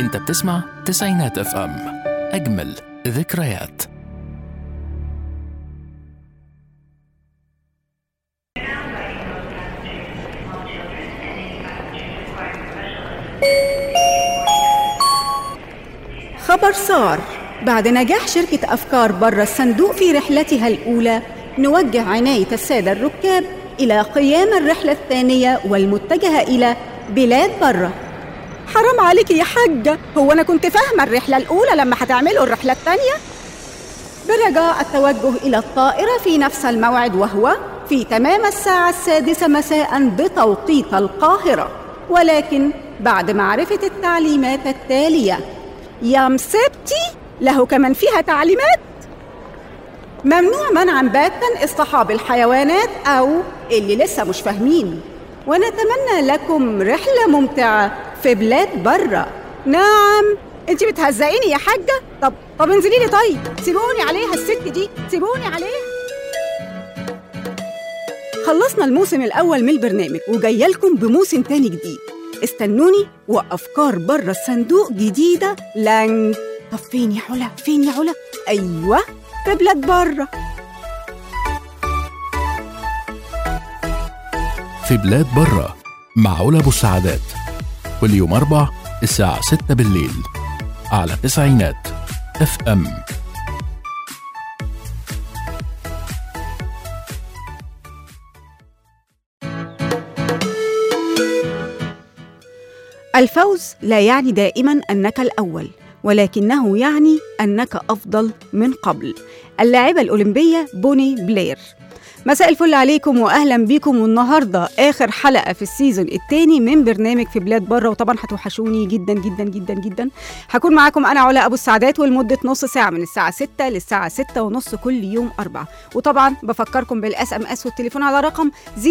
انت بتسمع تسعينات اف ام اجمل ذكريات خبر صار بعد نجاح شركة أفكار برا الصندوق في رحلتها الأولى نوجه عناية السادة الركاب إلى قيام الرحلة الثانية والمتجهة إلى بلاد برا حرام عليك يا حاجة هو أنا كنت فاهمة الرحلة الأولى لما هتعملوا الرحلة الثانية برجاء التوجه إلى الطائرة في نفس الموعد وهو في تمام الساعة السادسة مساء بتوقيت القاهرة ولكن بعد معرفة التعليمات التالية يا مسبتي له كمان فيها تعليمات ممنوع منعا باتا اصطحاب الحيوانات أو اللي لسه مش فاهمين ونتمنى لكم رحلة ممتعة في بلاد برا نعم انت بتهزقيني يا حاجة طب طب انزلي لي طيب سيبوني عليها الست دي سيبوني عليها خلصنا الموسم الأول من البرنامج وجاية لكم بموسم تاني جديد استنوني وأفكار بره الصندوق جديدة لن طب فين يا علا فين يا علا أيوة في بلاد بره في بلاد برة مع علا ابو السعادات كل يوم اربع الساعة 6 بالليل على تسعينات اف ام الفوز لا يعني دائما أنك الأول ولكنه يعني أنك أفضل من قبل اللاعبة الأولمبية بوني بلير مساء الفل عليكم واهلا بيكم والنهارده اخر حلقه في السيزون الثاني من برنامج في بلاد بره وطبعا هتوحشوني جدا جدا جدا جدا هكون معاكم انا علا ابو السعدات ولمده نص ساعه من الساعه 6 للساعه 6 ونص كل يوم اربعة وطبعا بفكركم بالاس ام اس والتليفون على رقم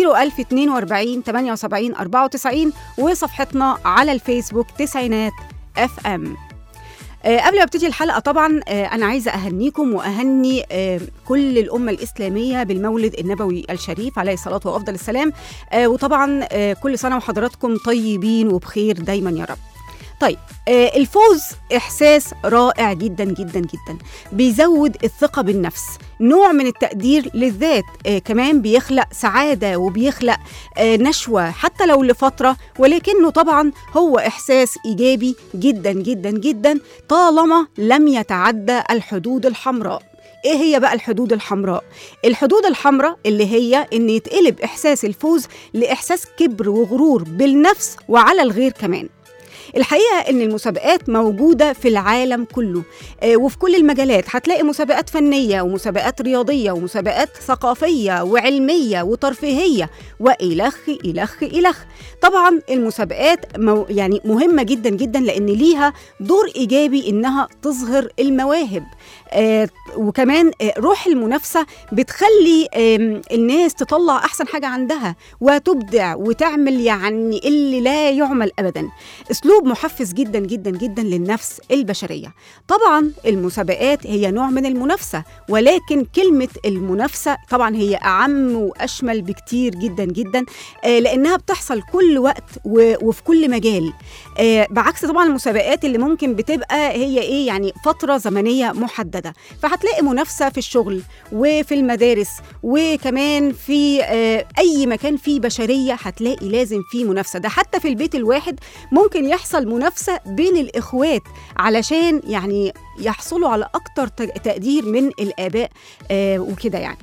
01042 78 94 وصفحتنا على الفيسبوك تسعينات اف ام آه، قبل ما ابتدي الحلقه طبعا آه، انا عايزه اهنيكم واهني آه، كل الامه الاسلاميه بالمولد النبوي الشريف عليه الصلاه وافضل السلام آه، وطبعا آه، كل سنه وحضراتكم طيبين وبخير دايما يا رب طيب آه، الفوز احساس رائع جدا جدا جدا بيزود الثقه بالنفس نوع من التقدير للذات آه، كمان بيخلق سعاده وبيخلق آه، نشوه حتى لو لفتره ولكنه طبعا هو احساس ايجابي جدا جدا جدا طالما لم يتعدى الحدود الحمراء ايه هي بقى الحدود الحمراء الحدود الحمراء اللي هي ان يتقلب احساس الفوز لاحساس كبر وغرور بالنفس وعلى الغير كمان الحقيقه ان المسابقات موجوده في العالم كله آه، وفي كل المجالات هتلاقي مسابقات فنيه ومسابقات رياضيه ومسابقات ثقافيه وعلميه وترفيهيه والخ الخ الخ طبعا المسابقات مو يعني مهمه جدا جدا لان ليها دور ايجابي انها تظهر المواهب آه وكمان آه روح المنافسه بتخلي آم، الناس تطلع احسن حاجه عندها وتبدع وتعمل يعني اللي لا يعمل ابدا اسلوب محفز جدا جدا جدا للنفس البشريه طبعا المسابقات هي نوع من المنافسه ولكن كلمه المنافسه طبعا هي اعم واشمل بكتير جدا جدا آه لانها بتحصل كل وقت و- وفي كل مجال آه بعكس طبعا المسابقات اللي ممكن بتبقى هي ايه يعني فتره زمنيه محدده فهتلاقي منافسه في الشغل وفي المدارس وكمان في آه اي مكان فيه بشريه هتلاقي لازم فيه منافسه ده حتى في البيت الواحد ممكن يحصل منافسه بين الاخوات علشان يعني يحصلوا على اكتر تق- تقدير من الاباء آه وكده يعني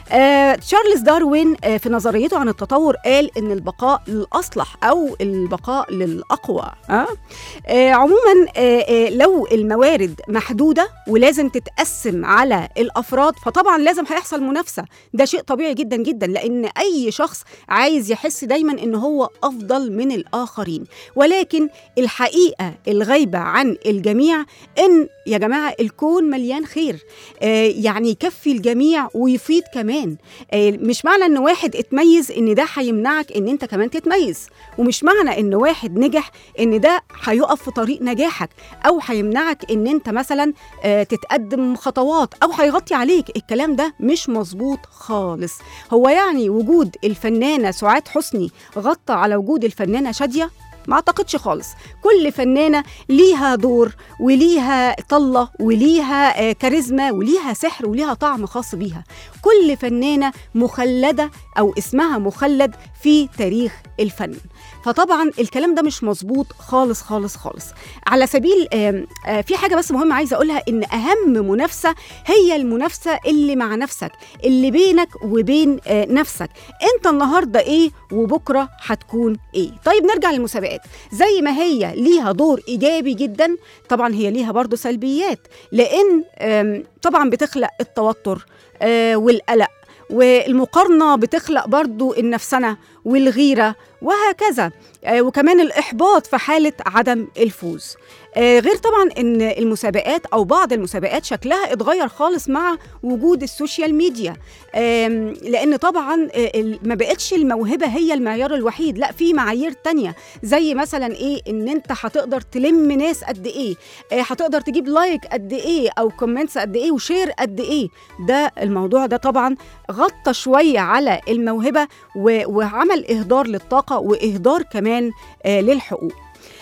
آه تشارلز داروين آه في نظريته عن التطور قال ان البقاء للاصلح او البقاء للاقوى آه؟ آه عموما آه آه لو الموارد محدوده ولازم تتقسم على الافراد فطبعا لازم هيحصل منافسه ده شيء طبيعي جدا جدا لان اي شخص عايز يحس دايما ان هو افضل من الاخرين ولكن الحقيقه الغايبه عن الجميع ان يا جماعه الكون مليان خير آه يعني يكفي الجميع ويفيد كمان آه مش معنى ان واحد اتميز ان ده هيمنعك ان انت كمان تتميز ومش معنى ان واحد نجح ان ده هيقف في طريق نجاحك او هيمنعك ان انت مثلا آه تتقدم خطوات او هيغطي عليك الكلام ده مش مظبوط خالص هو يعني وجود الفنانه سعاد حسني غطى على وجود الفنانه شاديه ما اعتقدش خالص كل فنانه ليها دور وليها طله وليها آه، كاريزما وليها سحر وليها طعم خاص بيها كل فنانه مخلده او اسمها مخلد في تاريخ الفن فطبعا الكلام ده مش مظبوط خالص خالص خالص على سبيل آم، آه، في حاجه بس مهمه عايزه اقولها ان اهم منافسه هي المنافسه اللي مع نفسك اللي بينك وبين آه، نفسك انت النهارده ايه وبكره هتكون ايه طيب نرجع للمسابقات زي ما هي ليها دور ايجابي جدا طبعا هي ليها برضو سلبيات لان آم، طبعا بتخلق التوتر آه، والقلق والمقارنه بتخلق برضو النفسنه والغيره وهكذا آه، وكمان الاحباط في حاله عدم الفوز آه، غير طبعا ان المسابقات او بعض المسابقات شكلها اتغير خالص مع وجود السوشيال ميديا آم، لان طبعا آه، ال- ما بقتش الموهبه هي المعيار الوحيد لا في معايير تانية زي مثلا ايه ان انت هتقدر تلم ناس قد ايه آه، هتقدر تجيب لايك قد ايه او كومنتس قد ايه وشير قد ايه ده الموضوع ده طبعا غطى شويه على الموهبه و- وعمل اهدار للطاقه واهدار كمان آه، للحقوق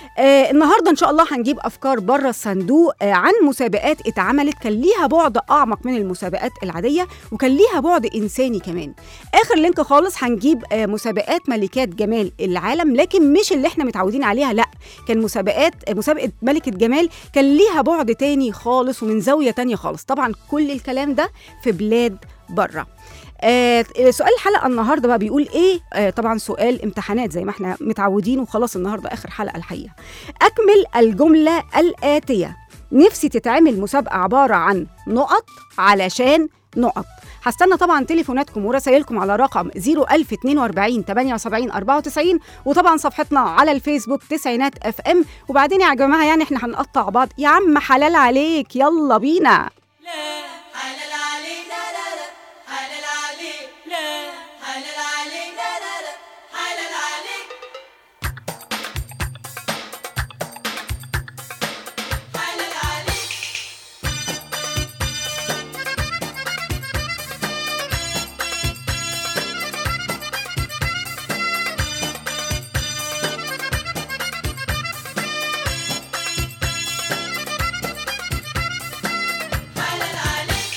آه النهارده ان شاء الله هنجيب افكار بره الصندوق آه عن مسابقات اتعملت كان ليها بعد اعمق من المسابقات العاديه وكان ليها بعد انساني كمان اخر لينك خالص هنجيب آه مسابقات ملكات جمال العالم لكن مش اللي احنا متعودين عليها لا كان مسابقات آه مسابقه ملكه جمال كان ليها بعد تاني خالص ومن زاويه تانية خالص طبعا كل الكلام ده في بلاد بره آه سؤال الحلقه النهارده بقى بيقول ايه آه طبعا سؤال امتحانات زي ما احنا متعودين وخلاص النهارده اخر حلقه الحقيقه اكمل الجمله الاتيه نفسي تتعمل مسابقه عباره عن نقط علشان نقط هستنى طبعا تليفوناتكم ورسائلكم على رقم 01042 78 94 وطبعا صفحتنا على الفيسبوك تسعينات اف ام وبعدين يا جماعه يعني احنا هنقطع بعض يا عم حلال عليك يلا بينا لا حلال عليك لا لا لا حلال عليك لا حلال عليك لا لا لا حلال عليك حلال عليك حلال عليك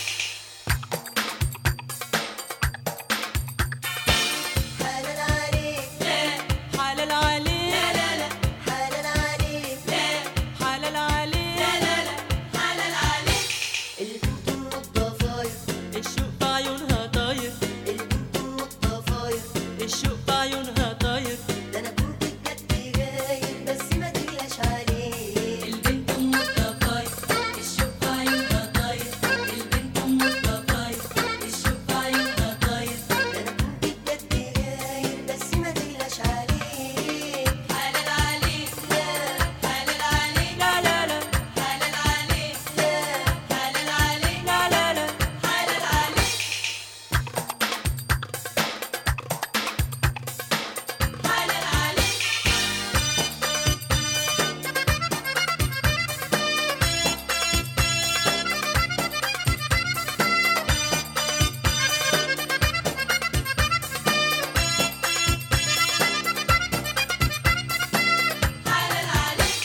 حلال عليك لا حلال عليك لا لا لا حلال عليك لا حلال عليك لا لا لا حلال عليك البنت النضافاية الشوق في عيونها طاير البنت النضافاية الشوق في عيونها طاير ده انا كنت بجد جايب بس ما تقلقش عليه البنت ام الضفاير الشوق في عيونها طاير البنت ام الضفاير الشوق في عيونها طاير ده انا كنت بجد جايب بس ما تقلقش عليه حلال عليك لا حلال عليك لا لا لا حلال عليك لا حلال عليك لا لا لا حلال عليك حلال عليك حلال عليك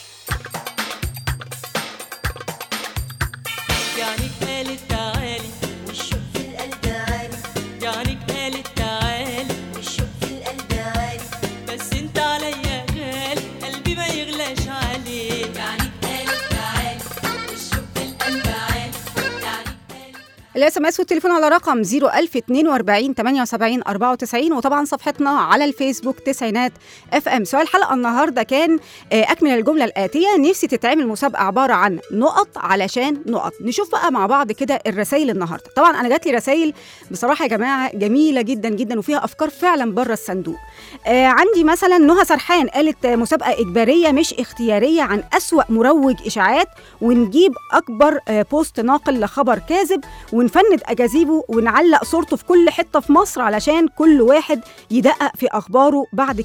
يعني قالت تعالي والشوق في القلب عالي يعني قالت تعالي والشوق في القلب عالي بس انت عليا غالي قلبي ما يغلاش عليك يعني قالت تعالي والشوق في القلب عالي يعني قالت الاس ام اس والتليفون على رقم 01042 78 94 وطبعا صفحتنا على الفيسبوك تسعينات اف ام سؤال الحلقه النهارده كان آه، اكمل الجمله الاتيه نفسي تتعمل مسابقه عباره عن نقط علشان نقط نشوف بقى مع بعض كده الرسائل النهارده طبعا انا جات لي رسائل بصراحه يا جماعه جميله جدا جدا وفيها افكار فعلا بره الصندوق آه عندي مثلا نهى سرحان قالت آه، مسابقه اجباريه مش اختياريه عن اسوا مروج اشاعات ونجيب اكبر آه، بوست ناقل لخبر كاذب ونفند اجاذيبه ونعلق صورته في كل حته في مصر علشان كل واحد يدقق في اخباره بعد كده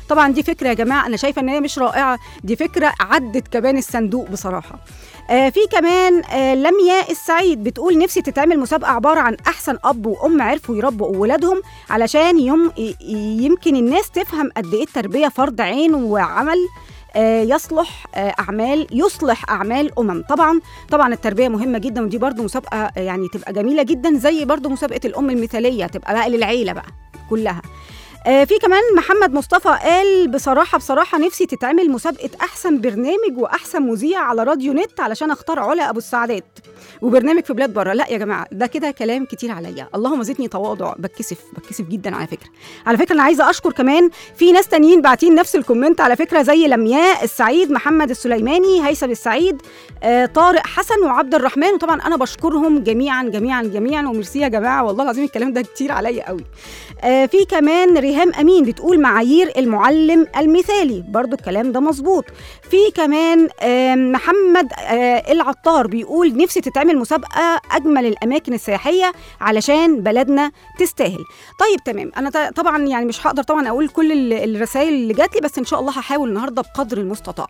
طبعا دي فكره يا جماعه انا شايفه ان هي مش رائعه دي فكره عدت كمان الصندوق بصراحه آه في كمان آه لمياء السعيد بتقول نفسي تتعمل مسابقه عباره عن احسن اب وام عرفوا يربوا اولادهم علشان يم ي- يمكن الناس تفهم قد ايه التربيه فرض عين وعمل آه، يصلح آه، اعمال يصلح اعمال امم طبعا طبعا التربيه مهمه جدا ودي برضو مسابقه آه، يعني تبقى جميله جدا زي برضو مسابقه الام المثاليه تبقى بقى للعيله بقى كلها آه، في كمان محمد مصطفى قال بصراحة بصراحة نفسي تتعمل مسابقة أحسن برنامج وأحسن مذيع على راديو نت علشان أختار علا أبو السعدات وبرنامج في بلاد بره لا يا جماعة ده كده كلام كتير عليا اللهم زدني تواضع بتكسف بتكسف جدا على فكرة على فكرة أنا عايزة أشكر كمان في ناس تانيين باعتين نفس الكومنت على فكرة زي لمياء السعيد محمد السليماني هيثم السعيد آه، طارق حسن وعبد الرحمن وطبعا أنا بشكرهم جميعا جميعا جميعا وميرسي يا جماعة والله العظيم الكلام ده كتير عليا قوي آه، في كمان ريهام امين بتقول معايير المعلم المثالي برضو الكلام ده مظبوط في كمان آم، محمد آه، العطار بيقول نفسي تتعمل مسابقه اجمل الاماكن السياحيه علشان بلدنا تستاهل طيب تمام انا ط- طبعا يعني مش هقدر طبعا اقول كل ال- الرسائل اللي جات لي بس ان شاء الله هحاول النهارده بقدر المستطاع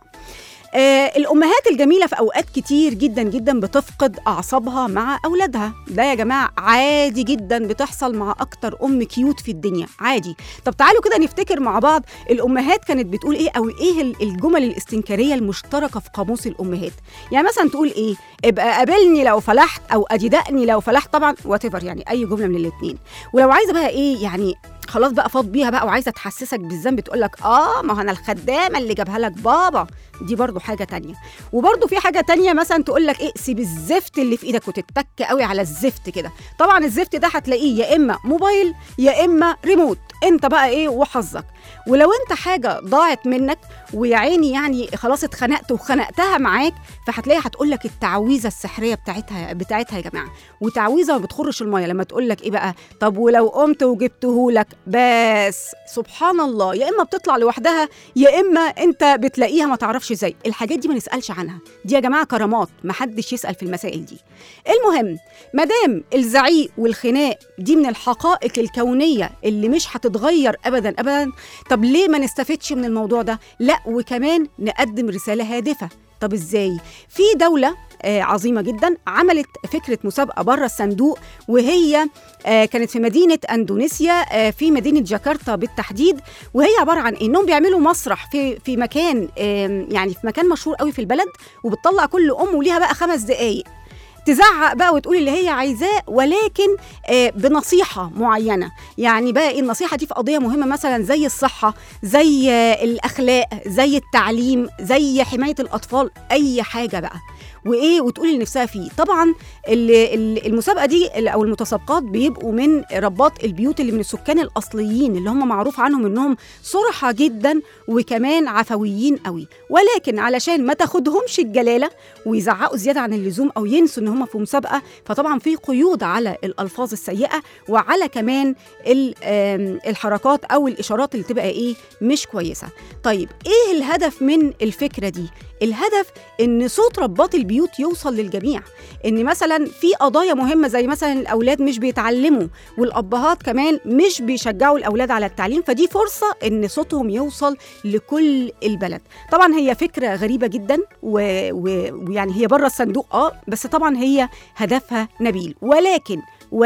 آه الامهات الجميله في اوقات كتير جدا جدا بتفقد اعصابها مع اولادها ده يا جماعه عادي جدا بتحصل مع اكتر ام كيوت في الدنيا عادي طب تعالوا كده نفتكر مع بعض الامهات كانت بتقول ايه او ايه ال- الجمل الاستنكاريه المشتركه في قاموس الامهات يعني مثلا تقول ايه ابقى قابلني لو فلحت او ادي دقني لو فلحت طبعا وات يعني اي جمله من الاثنين ولو عايزه بقى ايه يعني خلاص بقى فاض بيها بقى وعايزه تحسسك بالذنب تقول لك اه ما هو انا الخدامه اللي جابها لك بابا دي برضو حاجه تانية وبرضو في حاجه تانية مثلا تقول لك ايه سيب الزفت اللي في ايدك وتتك قوي على الزفت كده طبعا الزفت ده هتلاقيه يا اما موبايل يا اما ريموت انت بقى ايه وحظك ولو انت حاجه ضاعت منك ويا عيني يعني خلاص اتخنقت وخنقتها معاك فهتلاقي هتقول لك التعويذه السحريه بتاعتها بتاعتها يا جماعه وتعويذه ما بتخرش الميه لما تقول لك ايه بقى طب ولو قمت وجبته لك بس سبحان الله يا اما بتطلع لوحدها يا اما انت بتلاقيها ما تعرفش ازاي الحاجات دي ما نسالش عنها دي يا جماعه كرامات ما حدش يسال في المسائل دي المهم مادام الزعيق والخناق دي من الحقائق الكونيه اللي مش هتتغير ابدا ابدا طب ليه ما نستفدش من الموضوع ده لا وكمان نقدم رساله هادفه طب ازاي في دوله آه، عظيمه جدا عملت فكره مسابقه بره الصندوق وهي آه، كانت في مدينه اندونيسيا آه، في مدينه جاكرتا بالتحديد وهي عباره عن انهم بيعملوا مسرح في في مكان آم، يعني في مكان مشهور قوي في البلد وبتطلع كل ام وليها بقى خمس دقائق تزعق بقى وتقول اللي هي عايزاه ولكن آه، بنصيحه معينه يعني بقى إيه النصيحه دي في قضيه مهمه مثلا زي الصحه زي آه، الاخلاق زي التعليم زي حمايه الاطفال اي حاجه بقى وايه وتقول لنفسها فيه طبعا ال- ال- المسابقه دي ال- او المتسابقات بيبقوا من رباط البيوت اللي من السكان الاصليين اللي هم معروف عنهم انهم صرحه جدا وكمان عفويين قوي ولكن علشان ما تاخدهمش الجلاله ويزعقوا زياده عن اللزوم او ينسوا ان هم في مسابقه فطبعا في قيود على الالفاظ السيئه وعلى كمان ال- آم، الحركات او الاشارات اللي تبقى ايه مش كويسه طيب ايه الهدف من الفكره دي الهدف ان صوت رباط البيوت يوصل للجميع ان مثلا في قضايا مهمه زي مثلا الاولاد مش بيتعلموا والابهات كمان مش بيشجعوا الاولاد على التعليم فدي فرصه ان صوتهم يوصل لكل البلد طبعا هي فكره غريبه جدا و- و- ويعني هي بره الصندوق اه بس طبعا هي هدفها نبيل ولكن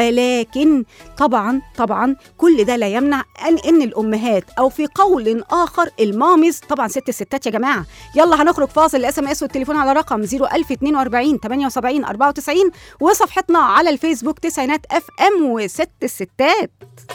ولكن طبعا طبعا كل ده لا يمنع ان ان الامهات او في قول اخر المامز طبعا ست الستات يا جماعه يلا هنخرج فاصل الاس ام اس والتليفون على رقم 01042 78 94 وصفحتنا على الفيسبوك تسعينات اف ام وست الستات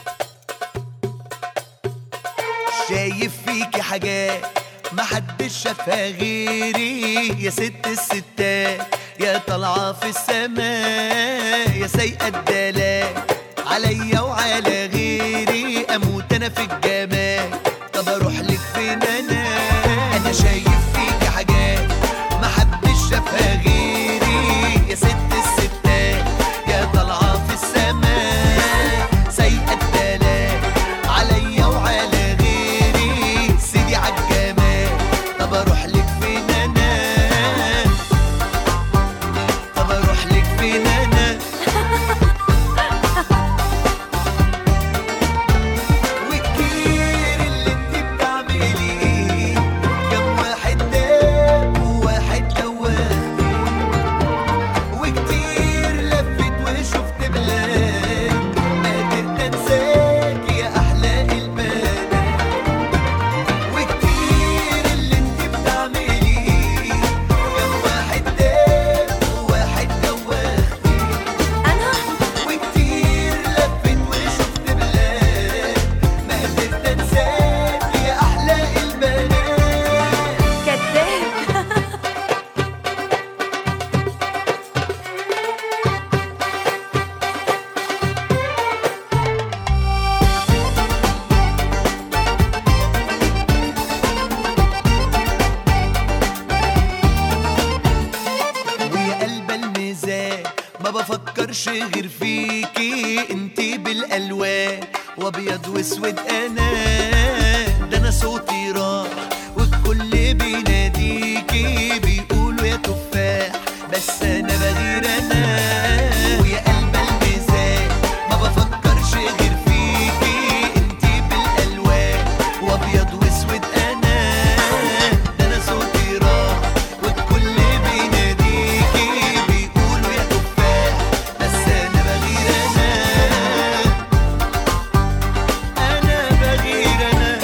شايف فيكي حاجات محدش شافها غيري يا ست الستات يا طالعة في السماء يا سايقة الدلال عليا وعلى غيري اموت انا في الجمال طب اروح لك فين انا انا شايف فيكي حاجات محدش شافها غيري يا ست الستات يا طالعة في السماء سايقة الدلال عليا وعلى غيري سيدي عالجمال طب اروح لك فين انا طب اروح لك فين انا وكتير بفكرش غير فيكي انتي بالالوان وابيض واسود انا ده انا صوتي راح والكل بيناديكي بيقولوا يا تفاح بس انا بغير انا ويا قلب الميزان ما بفكرش غير فيكي انتي بالالوان وابيض واسود انا ده انا صوتي راح والكل بيناديكي بيقولوا يا تفاح بس انا بغير انا انا بغير انا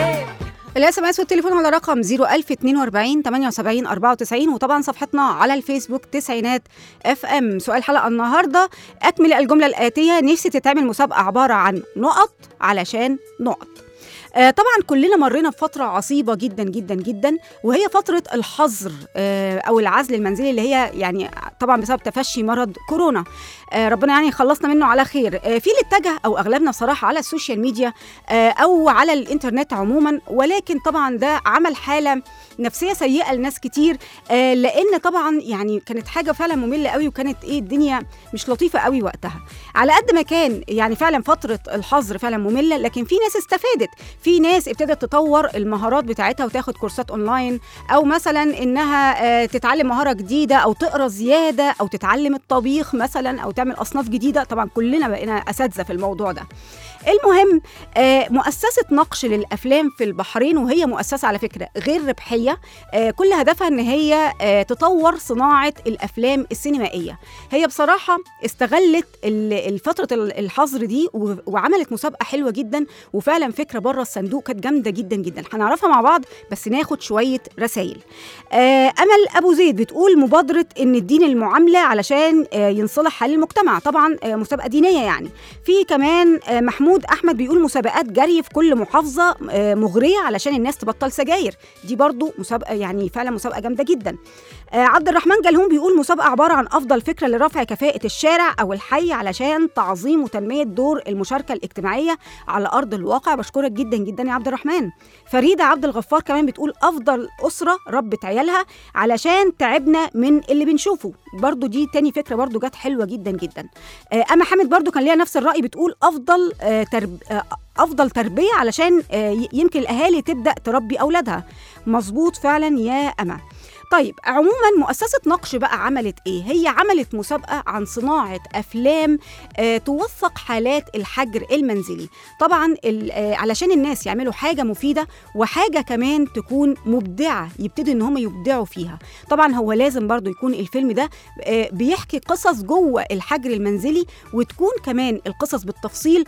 الاس ام اس والتليفون على رقم 01042 78 94 وطبعا صفحتنا على الفيسبوك تسعينات اف ام سؤال الحلقه النهارده اكمل الجمله الاتيه نفسي تتعمل مسابقه عباره عن نقط علشان نقط آه طبعا كلنا مرينا بفترة عصيبة جدا جدا جدا وهي فترة الحظر آه أو العزل المنزلي اللي هي يعني طبعا بسبب تفشي مرض كورونا آه ربنا يعني خلصنا منه على خير آه في اللي اتجه أو أغلبنا بصراحة على السوشيال ميديا آه أو على الإنترنت عموما ولكن طبعا ده عمل حالة نفسية سيئة لناس كتير آه لأن طبعا يعني كانت حاجة فعلا مملة قوي وكانت إيه الدنيا مش لطيفة قوي وقتها على قد ما كان يعني فعلا فترة الحظر فعلا مملة لكن في ناس استفادت في ناس ابتدت تطور المهارات بتاعتها وتاخد كورسات اونلاين او مثلا انها آه، تتعلم مهاره جديده او تقرا زياده او تتعلم الطبيخ مثلا او تعمل اصناف جديده طبعا كلنا بقينا اساتذه في الموضوع ده المهم آه، مؤسسة نقش للأفلام في البحرين وهي مؤسسة على فكرة غير ربحية آه، كل هدفها إن هي آه، تطور صناعة الأفلام السينمائية هي بصراحة استغلت ال- الفترة ال- الحظر دي و- وعملت مسابقة حلوة جدا وفعلا فكرة بره الصندوق كانت جامدة جدا جدا هنعرفها مع بعض بس ناخد شوية رسائل آه، أمل أبو زيد بتقول مبادرة إن الدين المعاملة علشان آه، ينصلح حال المجتمع طبعا آه، مسابقة دينية يعني في كمان آه، محمود احمد بيقول مسابقات جري في كل محافظه آه، مغريه علشان الناس تبطل سجاير دي برضو مسابقه يعني فعلا مسابقه جامده جدا آه، عبد الرحمن جلهوم بيقول مسابقه عباره عن افضل فكره لرفع كفاءه الشارع او الحي علشان تعظيم وتنميه دور المشاركه الاجتماعيه على ارض الواقع بشكرك جدا جدا يا عبد الرحمن فريده عبد الغفار كمان بتقول افضل اسره ربت عيالها علشان تعبنا من اللي بنشوفه برضو دي تاني فكره برضو جت حلوه جدا جدا آه، اما حامد برضو كان ليها نفس الراي بتقول افضل آه، ترب... آه، افضل تربيه علشان آه، ي- يمكن الاهالي تبدا تربي اولادها مظبوط فعلا يا اما طيب عموما مؤسسة نقش بقى عملت ايه؟ هي عملت مسابقة عن صناعة افلام آه توثق حالات الحجر المنزلي. طبعا ال- آه علشان الناس يعملوا حاجة مفيدة وحاجة كمان تكون مبدعة يبتدوا ان هم يبدعوا فيها. طبعا هو لازم برضو يكون الفيلم ده آه بيحكي قصص جوه الحجر المنزلي وتكون كمان القصص بالتفصيل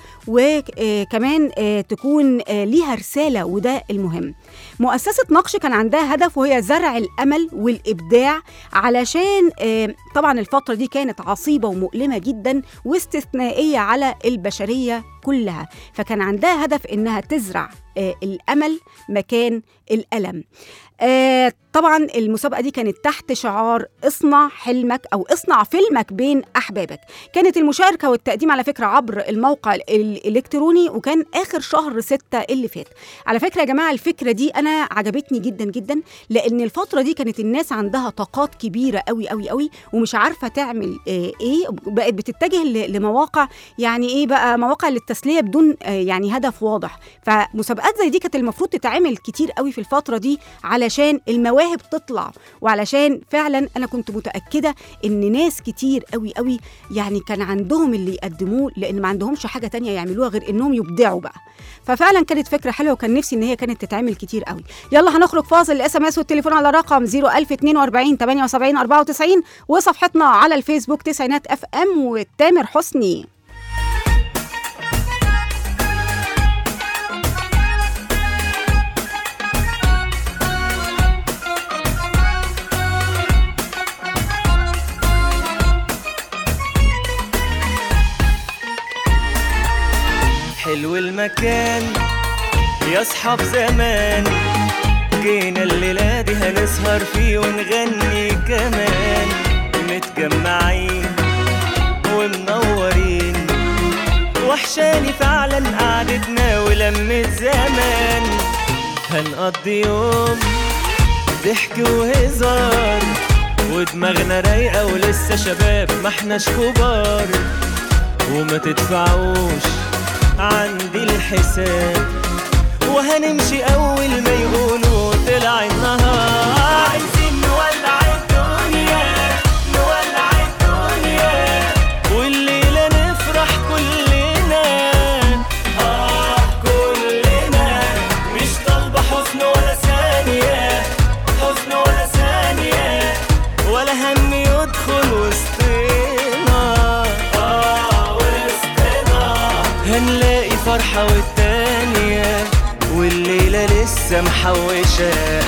وكمان تكون آه، ليها رسالة وده المهم. مؤسسة نقش كان عندها هدف وهي زرع الأمل والإبداع علشان آه، طبعا الفترة دي كانت عصيبة ومؤلمة جدا واستثنائية على البشرية كلها فكان عندها هدف إنها تزرع آه، الأمل مكان الألم آه طبعا المسابقة دي كانت تحت شعار اصنع حلمك أو اصنع فيلمك بين أحبابك كانت المشاركة والتقديم على فكرة عبر الموقع الإلكتروني وكان آخر شهر ستة اللي فات على فكرة يا جماعة الفكرة دي أنا عجبتني جدا جدا لأن الفترة دي كانت الناس عندها طاقات كبيرة قوي قوي قوي ومش عارفة تعمل آه إيه بقت بتتجه ل- لمواقع يعني إيه بقى مواقع للتسلية بدون آه يعني هدف واضح فمسابقات زي دي كانت المفروض تتعمل كتير قوي في الفترة دي علشان المواهب تطلع وعلشان فعلا أنا كنت متأكدة إن ناس كتير قوي قوي يعني كان عندهم اللي يقدموه لأن ما عندهمش حاجة تانية يعملوها غير إنهم يبدعوا بقى ففعلا كانت فكره حلوه وكان نفسي ان هي كانت تتعمل كتير قوي يلا هنخرج فاصل الاس ام اس والتليفون على رقم 01042 78 94 وصفحتنا على الفيسبوك تسعينات اف ام وتامر حسني حلو المكان يا اصحاب زمان جينا الليلة دي هنسهر فيه ونغني كمان متجمعين ومنورين وحشاني فعلا قعدتنا ولمة زمان هنقضي يوم ضحك وهزار ودماغنا رايقة ولسه شباب ما احناش كبار وما تدفعوش عندي الحساب وهنمشي أول ما يقولوا طلع النهار عايزين نولع الدنيا نولع الدنيا والليلة نفرح كلنا آه كلنا مش طالبة حزن ولا ثانية حزن ولا ثانية ولا هم يدخل وسطنا آه وسطنا هنلاقي فرحة والتانية والليلة لسه محوشة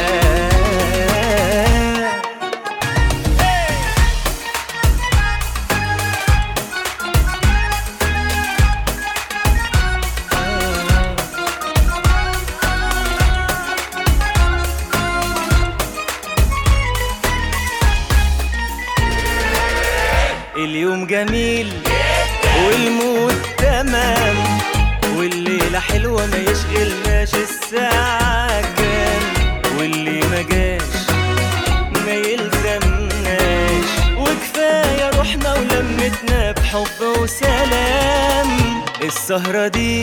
اليوم جميل والمود تمام والليلة حلوة ما يشغلناش الساعة كام واللي ما جاش ما يلزمناش وكفاية روحنا ولمتنا بحب وسلام السهرة دي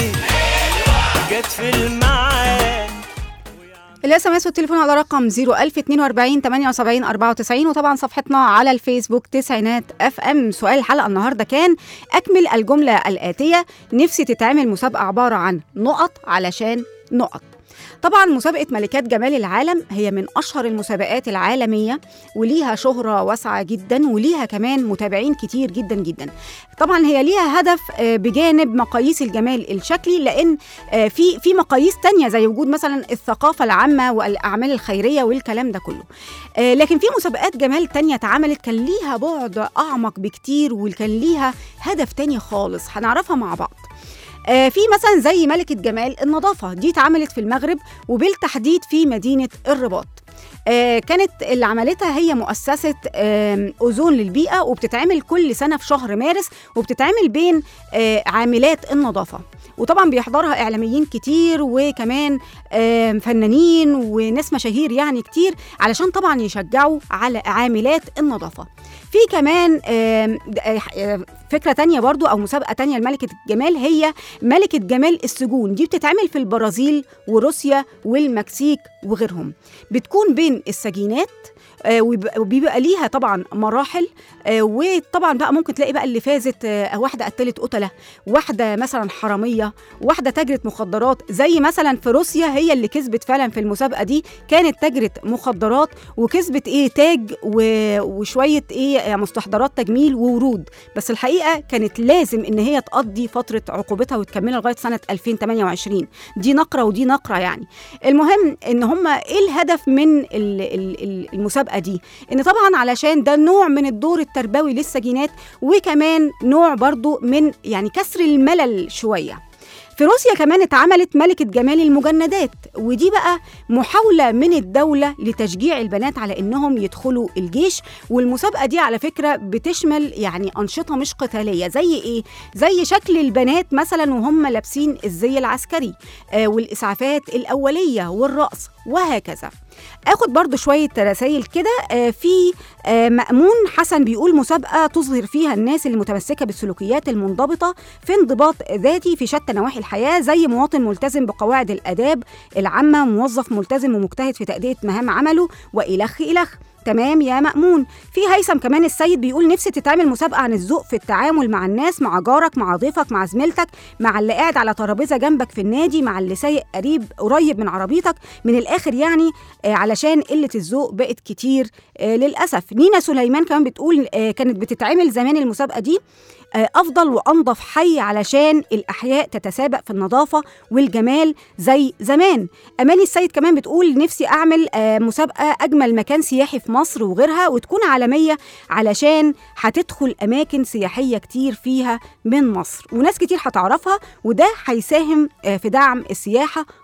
جت في الميعاد الاس ام اس والتليفون على رقم 01042 78 94 وطبعا صفحتنا على الفيسبوك تسعينات اف ام سؤال الحلقه النهارده كان اكمل الجمله الاتيه نفسي تتعمل مسابقه عباره عن نقط علشان نقط طبعا مسابقة ملكات جمال العالم هي من أشهر المسابقات العالمية وليها شهرة واسعة جدا وليها كمان متابعين كتير جدا جدا طبعا هي ليها هدف آه، بجانب مقاييس الجمال الشكلي لأن آه، في في مقاييس تانية زي وجود مثلا الثقافة العامة والأعمال الخيرية والكلام ده كله آه، لكن في مسابقات جمال تانية اتعملت كان ليها بعد أعمق بكتير وكان ليها هدف تاني خالص هنعرفها مع بعض آه، في مثلا زي ملكة جمال النظافة دي اتعملت في المغرب وبالتحديد في مدينة الرباط آه، كانت اللي عملتها هي مؤسسة آم، أوزون للبيئة وبتتعمل كل سنة في شهر مارس وبتتعمل بين آه، عاملات النظافة وطبعا بيحضرها إعلاميين كتير وكمان آم، فنانين وناس مشاهير يعني كتير علشان طبعا يشجعوا على عاملات النظافة في كمان آم، د- آه، آه، فكرة تانية برضو أو مسابقة تانية لملكة الجمال هي ملكة جمال السجون دي بتتعمل في البرازيل وروسيا والمكسيك وغيرهم بتكون بين السجينات آه، ويبقى- وبيبقى ليها طبعا مراحل آه، وطبعا بقى ممكن تلاقي بقى اللي فازت آه، واحده قتلت قتله واحده مثلا حراميه واحده تاجره مخدرات زي مثلا في روسيا هي اللي كسبت فعلا في المسابقه دي كانت تاجره مخدرات وكسبت ايه تاج و- وشويه ايه آه، مستحضرات تجميل وورود بس الحقيقه كانت لازم ان هي تقضي فتره عقوبتها وتكملها لغايه سنه 2028 دي نقره ودي نقره يعني المهم ان هم ايه الهدف من ال- ال- ال- المسابقه دي ان طبعا علشان ده نوع من الدور التربوي للسجينات وكمان نوع برضو من يعني كسر الملل شويه في روسيا كمان اتعملت ملكة جمال المجندات ودي بقى محاولة من الدولة لتشجيع البنات على انهم يدخلوا الجيش والمسابقة دي على فكرة بتشمل يعني أنشطة مش قتالية زي ايه؟ زي شكل البنات مثلا وهم لابسين الزي العسكري آه والإسعافات الأولية والرقص وهكذا اخد برضو شويه رسائل كده آه، في آه، مأمون حسن بيقول مسابقه تظهر فيها الناس اللي متمسكه بالسلوكيات المنضبطه في انضباط ذاتي في شتى نواحي الحياه زي مواطن ملتزم بقواعد الاداب العامه موظف ملتزم ومجتهد في تاديه مهام عمله والخ الخ تمام يا مأمون في هيثم كمان السيد بيقول نفسي تتعمل مسابقة عن الذوق في التعامل مع الناس مع جارك مع ضيفك مع زميلتك مع اللي قاعد على ترابيزة جنبك في النادي مع اللي سايق قريب قريب من عربيتك من الآخر يعني آه، علشان قلة الذوق بقت كتير آه، للأسف نينا سليمان كمان بتقول آه، كانت بتتعمل زمان المسابقة دي آه، أفضل وأنظف حي علشان الأحياء تتسابق في النظافة والجمال زي زمان أماني السيد كمان بتقول نفسي أعمل آه، مسابقة أجمل مكان سياحي في مصر وغيرها وتكون عالمية علشان هتدخل أماكن سياحية كتير فيها من مصر وناس كتير هتعرفها وده هيساهم آه، في دعم السياحة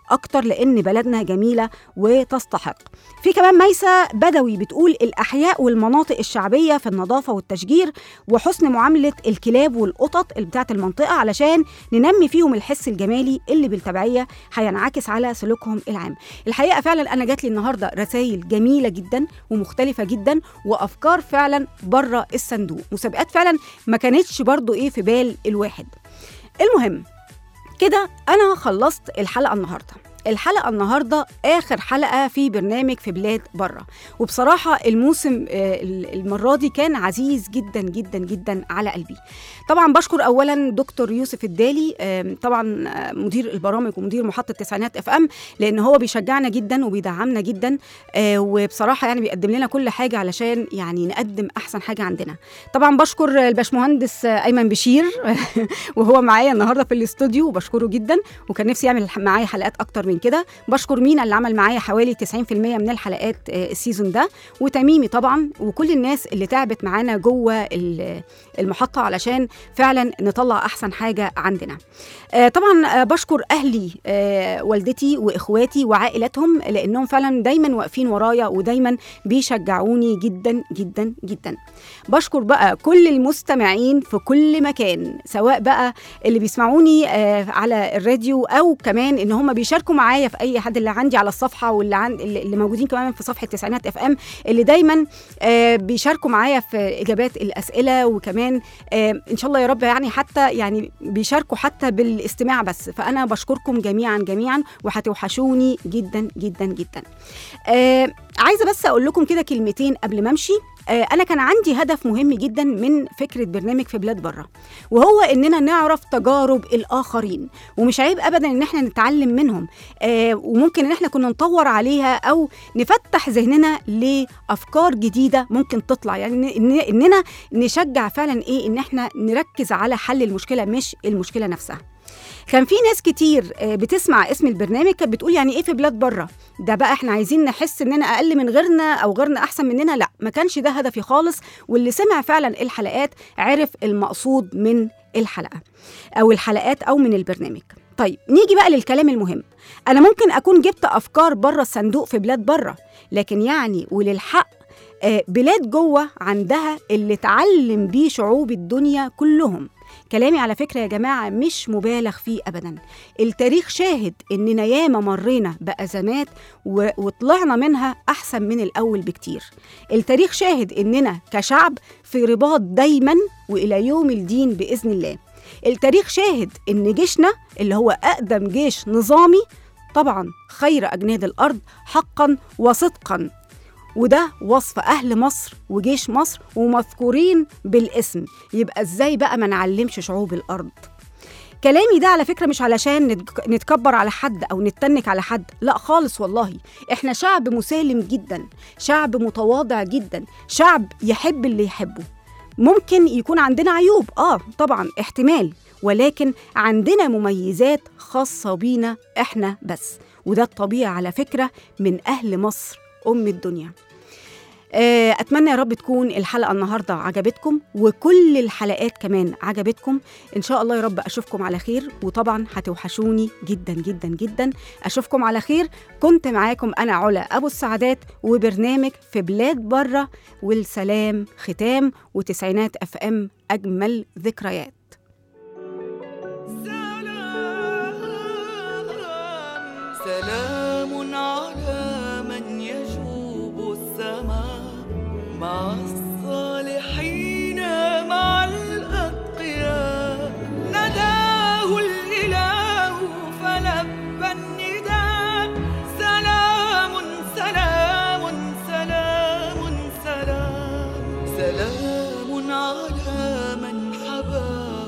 اكتر لان بلدنا جميله وتستحق في كمان ميسة بدوي بتقول الأحياء والمناطق الشعبية في النظافة والتشجير وحسن معاملة الكلاب والقطط اللي بتاعت المنطقة علشان ننمي فيهم الحس الجمالي اللي بالتبعية هينعكس على سلوكهم العام الحقيقة فعلا أنا جات لي النهاردة رسائل جميلة جدا ومختلفة جدا وأفكار فعلا بره الصندوق مسابقات فعلا ما كانتش برضو إيه في بال الواحد المهم كده أنا خلصت الحلقة النهاردة الحلقة النهاردة آخر حلقة في برنامج في بلاد بره وبصراحة الموسم آه، المرة دي كان عزيز جدا جدا جدا على قلبي طبعا بشكر أولا دكتور يوسف الدالي آم، طبعا آه، مدير البرامج ومدير محطة تسعينات اف ام لأن هو بيشجعنا جدا وبيدعمنا جدا آه، وبصراحة يعني بيقدم لنا كل حاجة علشان يعني نقدم أحسن حاجة عندنا طبعا بشكر الباشمهندس آه، أيمن بشير وهو معايا النهارده في الاستوديو وبشكره جدا وكان نفسي يعمل معايا حلقات اكتر من كده بشكر مينا اللي عمل معايا حوالي 90% من الحلقات آه، السيزون ده وتميمي طبعا وكل الناس اللي تعبت معانا جوه ال- المحطه علشان فعلا نطلع احسن حاجه عندنا آه، طبعا آه، بشكر اهلي آه، والدتي واخواتي وعائلتهم لانهم فعلا دايما واقفين ورايا ودايما بيشجعوني جدا جدا جدا بشكر بقى كل المستمعين في كل مكان سواء بقى اللي بيسمعوني آه، على الراديو او كمان ان هم بيشاركوا معايا في اي حد اللي عندي على الصفحه واللي عن اللي اللي موجودين كمان في صفحه تسعينات اف ام اللي دايما آه، بيشاركوا معايا في اجابات الاسئله وكمان آه، ان شاء الله يا رب يعني حتى يعني بيشاركوا حتى بالاستماع بس فانا بشكركم جميعا جميعا وهتوحشوني جدا جدا جدا آه عايزه بس اقول لكم كده كلمتين قبل ما امشي آه انا كان عندي هدف مهم جدا من فكره برنامج في بلاد بره وهو اننا نعرف تجارب الاخرين ومش عيب ابدا ان احنا نتعلم منهم آه وممكن ان احنا كنا نطور عليها او نفتح ذهننا لافكار جديده ممكن تطلع يعني إن- اننا نشجع فعلا ايه ان احنا نركز على حل المشكله مش المشكله نفسها كان في ناس كتير آه، بتسمع اسم البرنامج كانت بتقول يعني ايه في بلاد بره ده بقى احنا عايزين نحس اننا اقل من غيرنا او غيرنا احسن مننا لا ما كانش ده هدفي خالص واللي سمع فعلا الحلقات عرف المقصود من الحلقه او الحلقات او من البرنامج طيب نيجي بقى للكلام المهم انا ممكن اكون جبت افكار بره الصندوق في بلاد بره لكن يعني وللحق آه، بلاد جوه عندها اللي اتعلم بيه شعوب الدنيا كلهم كلامي على فكرة يا جماعة مش مبالغ فيه أبدا التاريخ شاهد إننا ياما مرينا بأزمات و- وطلعنا منها أحسن من الأول بكتير التاريخ شاهد إننا كشعب في رباط دايما وإلى يوم الدين بإذن الله التاريخ شاهد إن جيشنا اللي هو أقدم جيش نظامي طبعا خير أجناد الأرض حقا وصدقا وده وصف أهل مصر وجيش مصر ومذكورين بالاسم يبقى إزاي بقى ما نعلمش شعوب الأرض كلامي ده على فكرة مش علشان نتك- نتكبر على حد أو نتنك على حد لا خالص والله إحنا شعب مسالم جدا شعب متواضع جدا شعب يحب اللي يحبه ممكن يكون عندنا عيوب آه طبعا احتمال ولكن عندنا مميزات خاصة بينا إحنا بس وده الطبيعي على فكرة من أهل مصر أم الدنيا آه، اتمنى يا رب تكون الحلقه النهارده عجبتكم وكل الحلقات كمان عجبتكم ان شاء الله يا رب اشوفكم على خير وطبعا هتوحشوني جدا جدا جدا اشوفكم على خير كنت معاكم انا علا ابو السعادات وبرنامج في بلاد بره والسلام ختام وتسعينات اف ام اجمل ذكريات سلام على من يجوب السماء مع الصالحين مع الأتقياء نداه الإله فلبى النداء سلام سلام سلام سلام سلام على من حبا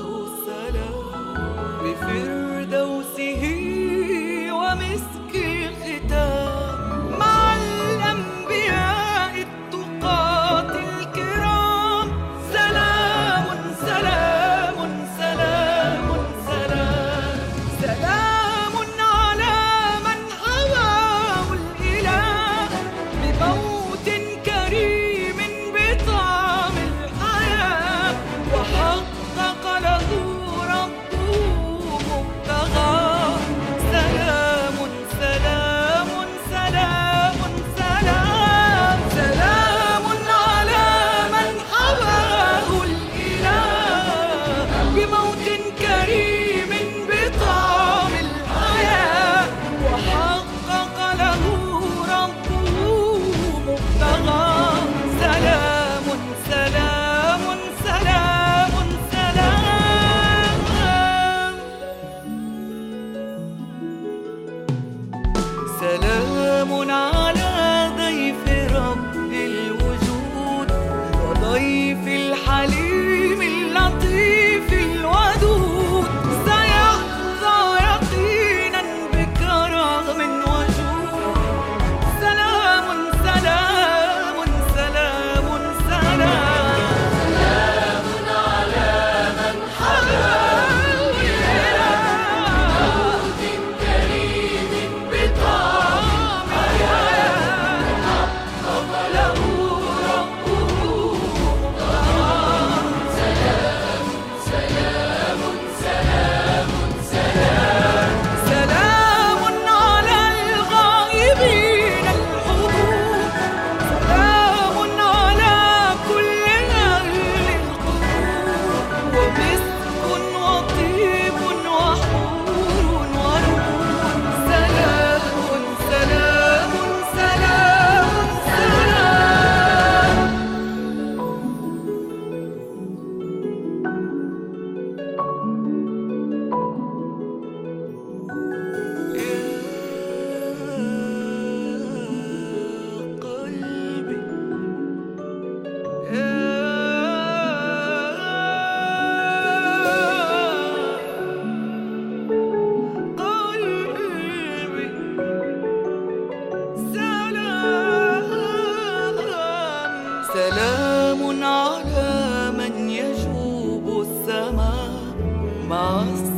على ضيف رب الوجود وضيف الحليم اللطيف الودود سيحظى يقينا بكرم وجود سلام سلام سلام سلام سلام على الغائبين الحبوب سلام على كل أهل القلوب ومسك وطيب وحور ونور سلام سلام سلام سلام قلبي قلبي سلام سلام على من يجوب السماء مع السلامة